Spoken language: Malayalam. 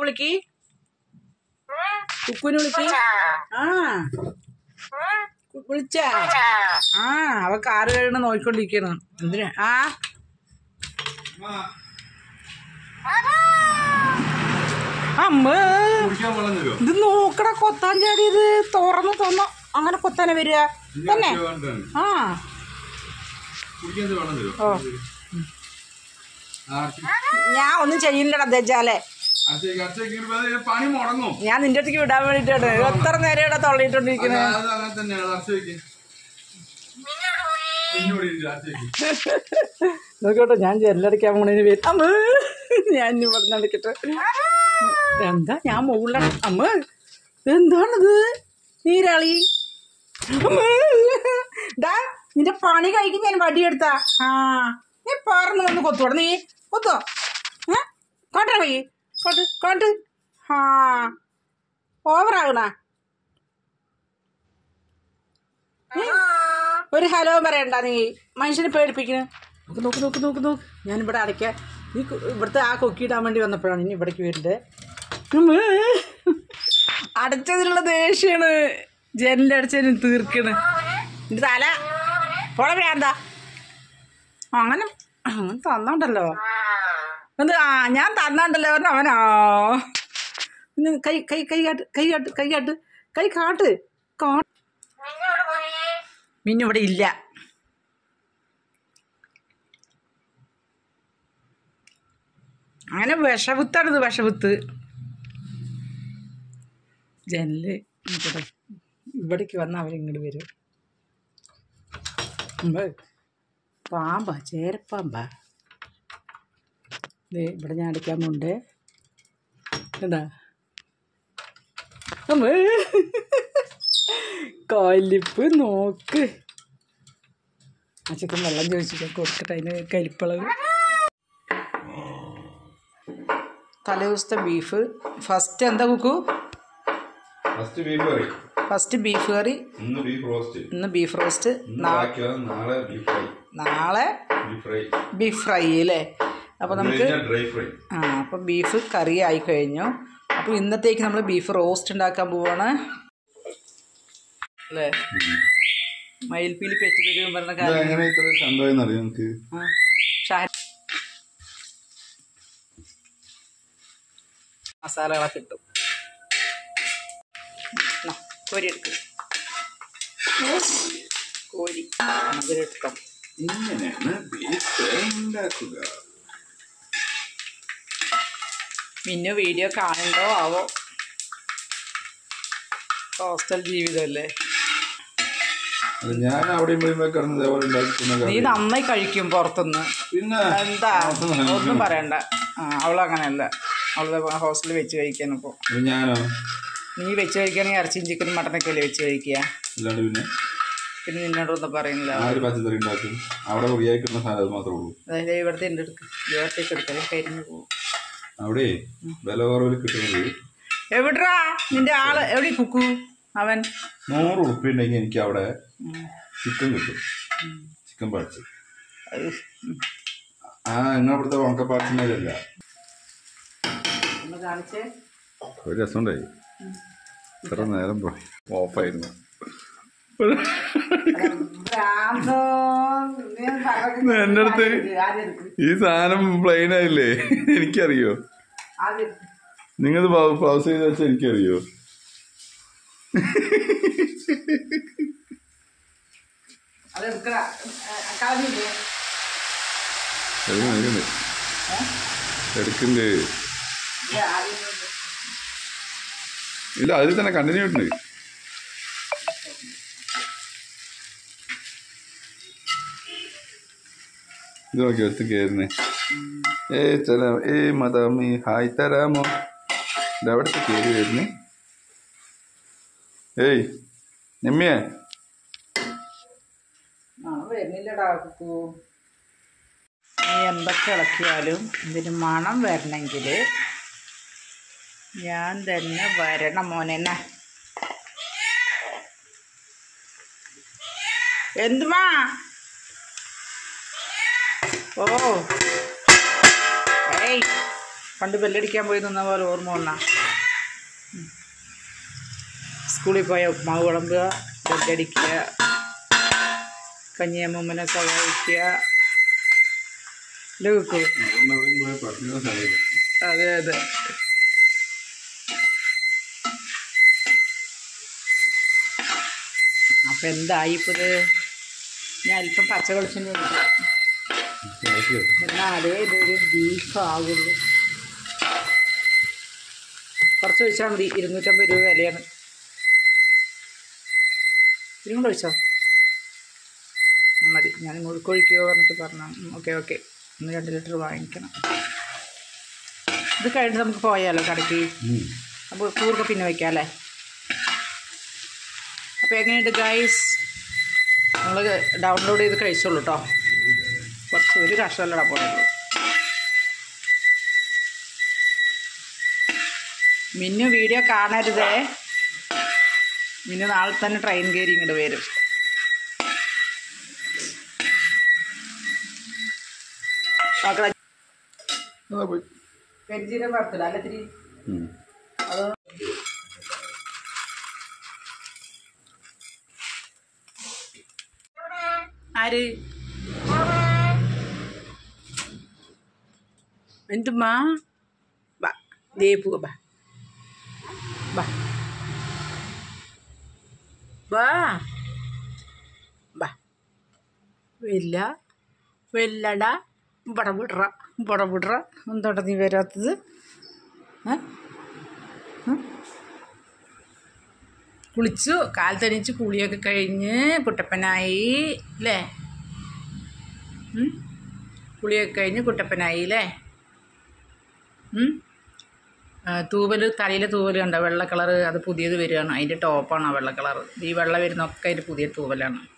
വിളിക്ക് കുക്കുവിനെ വിളിക്ക് ആ കു- വിളിച്ചാ ആ അവ കാറ് കഴിയണ നോക്കിക്കൊണ്ടിരിക്കണം എന്തിനാ ആ അമ്മ കുടിക്കാൻ വെള്ളം തരുമോ ഇത് നോക്കട കൊത്താൻ ചാടിയത് തുറന്ന് തന്നു അങ്ങനെ കൊത്താനെ വരിക തന്നെ ആ കുടിക്കാൻ വെള്ളം തരുമോ ഓ ഞാൻ ഒന്നും ചെയ്യില്ലടാ ദജാലെ അച്ഛക്ക് അച്ഛക്ക് ഇങ്ങനെ വേ- പണി മുടങ്ങും ഞാൻ നിന്റെ അടുത്തേക്ക് വിടാൻ വേണ്ടിട്ടാണ് എത്ര നേരം ഇവിടെ തള്ളിയിട്ടോണ്ടിരിക്കുന്നത് അത് അത് അങ്ങനെ തന്നെയാണ് അച്ഛക്ക് ഇങ്ങോട്ട് ഇരിക്ക് അച്ഛക്ക് നോക്കട്ടെ ഞാൻ ജെല്ലടിക്കാൻ പോണതിന് വരും അമ്മ ഞാൻ ഇനി ഇവിടെ നടക്കട്ടെ എന്താ ഞാൻ മുകളിലാണ് അമ്മ എന്താണിത് നീരാളി അമ്മ ഡാ നിന്റെ പണി കഴിക്കും ഞാൻ വടിയെടുത്താ ആ നീ പറന്ന് വന്ന് കൊത്തോടെ നീ കൊത്തോ ഏ കോട്ടെ കൈ കോട്ട് കോട്ട് ആ ഓവറാകണ ഒരു ഹലോ പറയണ്ട നീ മനുഷ്യനെ പേടിപ്പിക്കുന്നു നോക്ക് നോക്ക് നോക്ക് നോക്ക് നോക്ക് ഞാൻ ഇവിടെ അടയ്ക്കാൻ നീ കു- ഇവിടുത്തെ ആ കൊക്കിയിടാൻ വേണ്ടി വന്നപ്പോഴാണ് ഇനി ഇവിടേക്ക് വരുന്നത് ഉമ്മേ. അടച്ചതിലുള്ള ദേഷ്യാണ് ജനലടച്ചതിന് തീർക്കണ് നിന്റെ തല പോളെ ഭ്രാന്താ അങ്ങനെ അങ്ങനെ തന്നോണ്ടല്ലോ എന്ത് ആ ഞാൻ തന്നോണ്ടല്ലോ പറഞ്ഞ അവനാ ഇന്ന് കൈ കൈ കൈ കാട്ട് കൈ കാട്ട് കൈ കാട്ട് കൈ കാട്ട് കാ മിന്നു ഇവിടെ ഇല്ല അങ്ങനെ വിഷവുത്താണിത് വിഷവുത്ത് ജനല് നോക്കട്ടെ ഇവിടേക്ക് വന്ന അവരിങ്ങോട്ട് വരും ഉമ്മ, പാമ്പാ ചേരപ്പാമ്പാ ദേ ഇവിടെ ഞാൻ അടിക്കാൻ പോണ്ടേ എന്താ അമ്മ കലിപ്പ് നോക്ക് ആ ചിക്കൻ വെള്ളം ചോദിച്ചിട്ട് കൊടുക്കട്ടെ അതിന് കലിപ്പളവ് തലേ ദിവസത്തെ ബീഫ് ഫസ്റ്റ് എന്താ കുക്കു first beef curry first beef curry ഇന്ന് ബീഫ് റോസ്റ്റ് ഇന്ന് ബീഫ് റോസ്റ്റ് ഇന്ന് നാ- ബാക്കിയാണ് നാളെ ബീഫ് ഫ്രൈ നാളെ ബീഫ് ഫ്രൈ ബീഫ് ഫ്രൈ അല്ലേ അപ്പോൾ നമുക്ക് ഡ്രൈ ഫ്രൈ ആ അപ്പം ബീഫ് കറി ആയി കഴിഞ്ഞു അപ്പോൾ ഇന്നത്തേക്ക് നമ്മൾ ബീഫ് റോസ്റ്റ് ഉണ്ടാക്കാൻ പോവാണ് അല്ലേ മയിൽപ്പീലി പെറ്റി തരും പറഞ്ഞ കാര്യം എങ്ങനെ ഇത്ര ചന്തമായെന്ന് അറിയാം നമുക്ക് ആ, ഷാ- മസാലകളൊക്കെ കിട്ടും ന്നാ, കോരി എടുക്കും കോരി അതിലെടുക്കാം ഇങ്ങനെയാണ് ബീഫ് ഫ്രൈ ഉണ്ടാക്കുക മിന്നു വീഡിയോ കാണുന്നുണ്ടോ ആവോ ഹോസ്റ്റൽ ജീവിതമല്ലേ അത് ഞാൻ അവിടെ ഇവിടെ കിടന്ന് ഇതേപോലെ ഉണ്ടാക്കുന്ന നീ കറി നന്നായി കഴിക്കും പുറത്തുനിന്ന് പിന്നെ എന്താ പുറത്തുനിന്ന് ഒന്നും പറയണ്ട ആ അവളങ്ങനെയല്ല അവള് ഹോസ്റ്റലിൽ വെച്ച് കഴിക്കാനിപ്പോൾ ഇത് ഞാനോ നീ വെച്ച് കഴിക്കുകയാണെങ്കിൽ ഇറച്ചിയും ചിക്കനും മട്ടനൊക്കെ അല്ലേ വെച്ച് കഴിക്കുക അല്ലാണ്ട് പിന്നെ പിന്നെ നിന്നോടൊന്നും പറയുന്നില്ല ആര് പച്ചക്കറി ഉണ്ടാക്കും അവിടെ ഫ്രീയായി കിട്ടുന്ന സാധനം അത് മാത്രമേ ഉള്ളൂ അതായത് ഇവിടുത്തെ എൻ്റെ എടുക്ക് ഇവിടത്തേക്ക് എടുക്കാൻ കരിഞ്ഞു പോകും അവിടെ വില കുറവിൽ കിട്ടുന്നത് എവിടാ നിന്റെ ആള് എവിടെ കുക്കു അവൻ നൂറ് ഉറുപ്പ്യ ഉണ്ടെങ്കിൽ എനിക്ക് അവിടെ ഉം. ചിക്കൻ കിട്ടും ചിക്കൻ പാഴ്സ് അത് ഉം. ആ നിങ്ങൾ ഇവിടുത്തെ ഉണക്കപ്പാഴ്സിനല്ല ഒന്ന് കാണിച്ചേ ഒരു രസമുണ്ടായി ഇത്ര നേരം പോയി ഓഫായിരുന്നു ഭ്രാന്തോ. നീ പറഞ്ഞത് എൻ്റെ അടുത്ത് ആദ്യം എടുക്ക്. ഈ സാധനം പ്ലെയിൻ ആയില്ലേ എനിക്കറിയോ ആദ്യം എടുക്ക്. നിങ്ങൾ പൗസ് ചെയ്ത് വെച്ചാൽ എനിക്കറിയോ അത് എടുക്കടാ കളഞ്ഞില്ലേ എടുക്കുന്നുണ്ട് എടുക്കുന്നുണ്ട് ഇത് ആദ്യം എടുക്ക്. ഇല്ല അതിൽ തന്നെ കണ്ടിന്യൂ ഉണ്ട് ഇത് നോക്കി എടുത്ത് കയറുന്നേ ഏ ചില ഏ മദാമി ഹായ് തരാമോ ഇത് എവിടത്തെ കയറി വരുന്നേ ഏയ് നിമ്മിയേ ആ വരുന്നില്ലടാ കുക്കു നീ എന്തൊക്കെ ഇളക്കിയാലും ഇതിന് മണം വരണമെങ്കിൽ ഞാൻ തന്നെ വരണം മോനെന്നെ എന്തുമാ ഓ ഏയ് പണ്ട് ബെല്ലടിക്കാൻ പോയി നിന്ന പോലെ ഓർമ്മ വന്നാ ഉം. സ്കൂളിൽ പോയ ഉപ്മാവ് വിളമ്പുക ബെല്ലടിക്കുക കഞ്ഞിയമ്മൂമ്മനെ സഹായിക്കുക അല്ലേ കുക്കു അതുകൊണ്ട് അവിടെ പോയ പട്ടിണി സഹായിക്കും അതെ അതെ അപ്പം എന്തായി ഇപ്പോൾ ഇത് ഞാൻ അല്പം പച്ച വെളിച്ചെണ്ണ ഒഴിക്കാം എന്നാലേ ഇതൊരു ബീഫ് ആകുള്ളൂ കുറച്ച് ഒഴിച്ചാൽ മതി ഇരുന്നൂറ്റമ്പത് രൂപ വിലയാണ് ഇതിനും കൂടെ ഒഴിച്ചോ ആ, മതി ഞാൻ മുഴുക്കൊഴിക്കുമോ പറഞ്ഞിട്ട് പറഞ്ഞു ഓക്കെ ഓക്കെ ഒന്ന് രണ്ട് ലിറ്റർ വാങ്ങിക്കണം ഇത് കഴിഞ്ഞ് നമുക്ക് പോയാലോ കടയ്ക്ക് അപ്പോൾ കൂർക്ക പിന്നെ വയ്ക്കാം അല്ലേ അപ്പോൾ എങ്ങനെയുണ്ട് ഗൈസ് നമ്മൾ ഡൗൺലോഡ് ചെയ്ത് കഴിച്ചോളൂ കേട്ടോ കുറച്ച് ഒരു കഷ്ടമല്ലടാ പോകുന്നുള്ളൂ മിന്നു വീഡിയോ കാണരുതേ മിന്നു നാളെ തന്നെ ട്രെയിൻ കയറി ഇങ്ങോട്ട് വരും മക്കളെ അതാ പോയി പെരിഞ്ചീരം വറുത്തില്ല അല്ല ഇത്തിരി ഉം. അത് ആര് എന്തുമ്മാ ബാ ദേ പോവാ ബാ ബാ ബാ ബാ വരില്ല വരില്ലടാ ഇവിടെ വിടറ ഇവിടെ വിടറ എന്താടാ നീ വരാത്തത് ഏ ഉം? കുളിച്ചു കാലത്തണിച്ച് കുളിയൊക്കെ കഴിഞ്ഞ് കുട്ടപ്പനായി അല്ലേ ഉം? കുളിയൊക്കെ കഴിഞ്ഞ് കുട്ടപ്പനായി അല്ലേ ഉം? ആ, തൂവല് തലയിലെ തൂവൽ കണ്ടോ വെള്ള കളറ് അത് പുതിയത് വരികയാണ് അതിൻ്റെ ടോപ്പാണ് ആ വെള്ള കളറ് ഈ വെള്ള വരുന്നൊക്കെ അതിൻ്റെ പുതിയ തൂവലാണ്